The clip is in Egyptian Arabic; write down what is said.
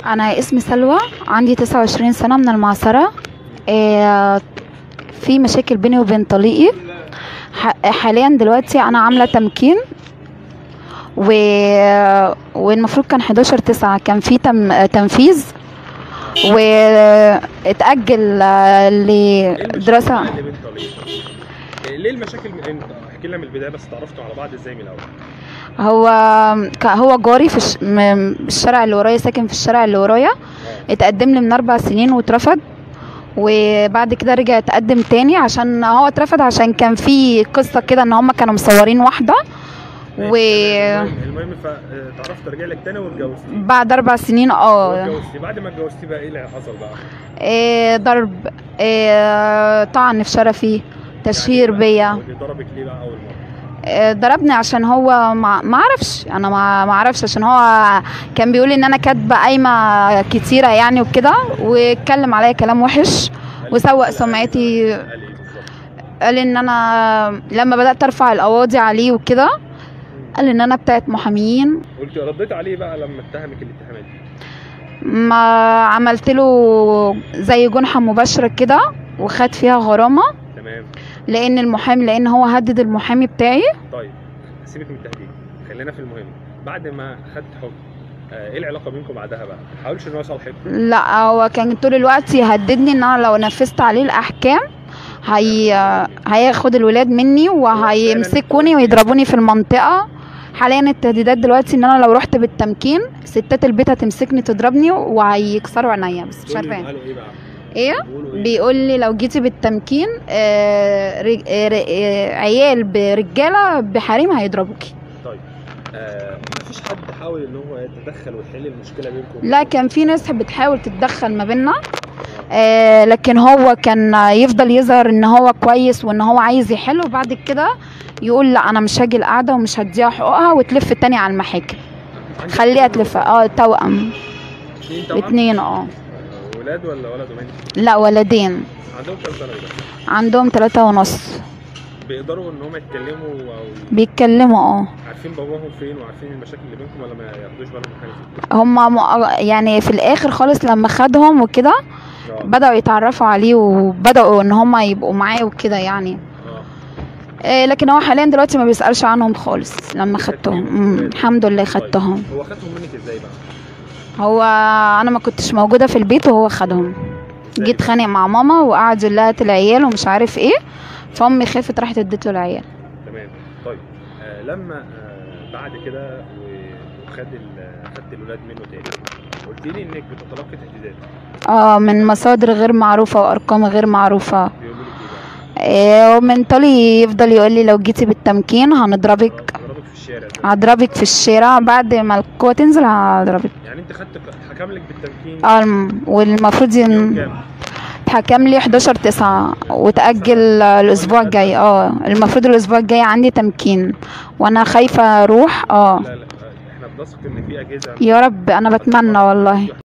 انا اسمي سلوى عندي 29 سنه من المعصره إيه، في مشاكل بيني وبين طليقي ح- حاليا دلوقتي انا عامله تمكين و... والمفروض كان 11 9 كان في تم... تنفيذ واتأجل آه، لدراسة اللي بين طليق إيه، ليه المشاكل من انت احكي لنا من البدايه بس تعرفتوا على بعض ازاي من الاول هو ك- هو جاري في الش... م- الشارع اللي ورايا ساكن في الشارع اللي ورايا اتقدم لي من اربع سنين واترفض وبعد كده رجع اتقدم تاني عشان هو اترفض عشان كان في قصه كده ان هم كانوا مصورين واحده وبعد المهم المهم فتعرفت ترجع لك تاني واتجوزتي اربع سنين اه واتجوزتي بعد ما اتجوزتي بقى ايه اللي حصل بقى؟ إيه ضرب إيه طعن في شرفي تشهير يعني بيا اللي ضربك ليه بقى اول مره؟ إيه ضربني عشان هو ما ما اعرفش انا ما ما اعرفش عشان هو كان بيقول ان انا كاتبه قايمه كتيره يعني وكده واتكلم عليا كلام وحش قال- وسوق قال- سمعتي قال ايه بالظبط؟ قال ان انا لما بدات ارفع القواضي عليه وكده قال ان انا بتاعت محاميين قلت رديت عليه بقى لما اتهمك الاتهامات دي ما عملت له زي جنحه مباشره كده وخد فيها غرامه تمام لان المحامي لان هو هدد المحامي بتاعي طيب سيبك من التهديد خلينا في المهم بعد ما خدت حكم آه، ايه العلاقه بينكم بعدها بقى؟ ما حاولش ان هو يصالحك لا هو كان طول الوقت يهددني ان انا لو نفذت عليه الاحكام هي هياخد الولاد مني وهيمسكوني ويضربوني في المنطقه حاليا التهديدات دلوقتي ان انا لو رحت بالتمكين ستات البيت هتمسكني تضربني وهيكسروا عينيا بس مش دول عارفه يعني. قالوا ايه بقى؟ ايه بيقولوا ايه؟ بيقول لي لو جيتي بالتمكين آه رج... آه ر- آه عيال برجاله بحريم هيضربوكي طيب آه مفيش حد حاول ان هو يتدخل ويحل المشكله بينكم لا كان في ناس بتحاول تتدخل ما بيننا آه لكن هو كان يفضل يظهر ان هو كويس وان هو عايز يحل وبعد كده يقول لا انا مش هاجي القعده ومش هديها حقوقها وتلف تاني على المحاكم عندك خليها اتنين تلف اه توأم اتنين توأم؟ اتنين اه آه، ولاد ولا ولد وبنت؟ لا ولدين عندهم كام سنه دلوقتي؟ عندهم ثلاثة ونص بيقدروا ان هم يتكلموا او بيتكلموا اه عارفين باباهم فين وعارفين المشاكل اللي بينكم ولا ما ياخدوش بالهم من حاجه زي كده؟ هم م- يعني في الاخر خالص لما خدهم وكده آه. بدأوا يتعرفوا عليه وبدأوا ان هم يبقوا معاه وكده يعني اه إيه لكن هو حاليا دلوقتي ما بيسألش عنهم خالص لما خدتهم أمم، الحمد لله خدتهم طيب. هو خدهم منك ازاي بقى؟ هو انا ما كنتش موجوده في البيت وهو خدهم إزاي جيت بقى؟ خانق مع ماما وقعد يقول لها هات العيال ومش عارف ايه فامي خافت راحت اديت له العيال تمام طيب آه لما آه بعد كده و- وخد ال- خدت الولاد منه تاني قلت لي انك بتتلقي تهديدات اه من مصادر غير معروفه وارقام غير معروفه بيقولوا لك ايه بقى؟ إيه ومن طلي يفضل يقول لي لو جيتي بالتمكين هنضربك ضربك في الشارع ده. هضربك في الشارع بعد ما القوه تنزل هضربك يعني انت خدت حكم لك بالتمكين اه الم- والمفروض يوم ين- كام؟ اتحكم لي 11 9 وتأجل الأسبوع الجاي اه المفروض الأسبوع الجاي عندي تمكين وأنا خايفة أروح اه لا لا آه، احنا بنثق ان في اجهزه يا رب أنا بتمنى والله